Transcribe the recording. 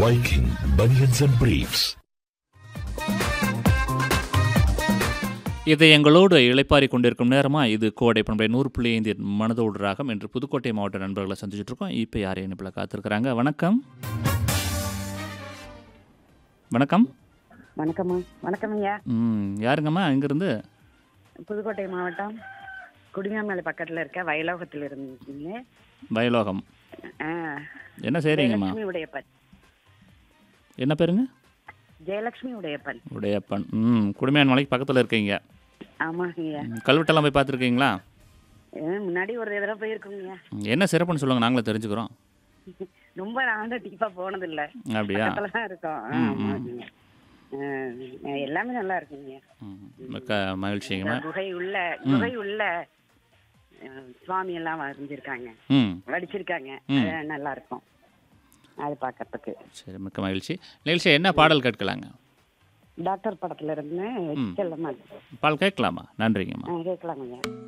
Viking Bunions and Briefs. இதை எங்களோடு இளைப்பாரி கொண்டிருக்கும் நேரமாக இது கோடை பண்பை நூறு புள்ளி ஐந்து மனதோடு ராகம் என்று புதுக்கோட்டை மாவட்ட நண்பர்களை சந்திச்சுட்டு இருக்கோம் இப்போ யார் இணைப்பில் காத்திருக்கிறாங்க வணக்கம் வணக்கம் வணக்கம்மா வணக்கம் ஐயா ம் யாருங்கம்மா இங்கேருந்து புதுக்கோட்டை மாவட்டம் குடிங்காமலை பக்கத்துல இருக்க வயலோகத்தில் இருந்தீங்க வயலோகம் ஆ, என்ன செய்கிறீங்கம்மா ஜெயலட்சுமி உடையப்பன் என்ன பேருங்க ஜெயலட்சுமி உடையப்பன் உடையப்பன் ம் குடுமையான மலைக்கு பக்கத்தில் இருக்கீங்க ஆமாங்க ஐயா ம், கல்வெட்டெல்லாம் போய் பார்த்துருக்கீங்களா ஏ, முன்னாடி ஒரு தடவை போயிருக்கோங்க ஐயா ம், என்ன சிறப்புன்னு சொல்லுங்கள் நாங்களே தெரிஞ்சுக்கிறோம் ரொம்ப நானும் டீப்பா போனது இல்ல அப்படியா பக்கத்துல தான் இருக்கோம் ஆ, ஆமாங்க. ஆ, எல்லாமே நல்லா இருக்குங்க ம், மிக்க மகிழ்ச்சிங்கம்மா குகை உள்ள குகை உள்ள ஆ, சுவாமி எல்லாம் வரைஞ்சிருக்காங்க ம் வடிச்சிருக்காங்க ம். அது நல்லா இருக்கும் அது பார்க்கறதுக்கு சரி மிக்க மகிழ்ச்சி நிகழ்ச்சி என்ன பாடல் கேட்கலாங்க டாக்டர் படத்துல இருந்து செல்லம்மா பால் கேட்கலாமா நன்றிங்கம்மா கேட்கலாங்க ஐயா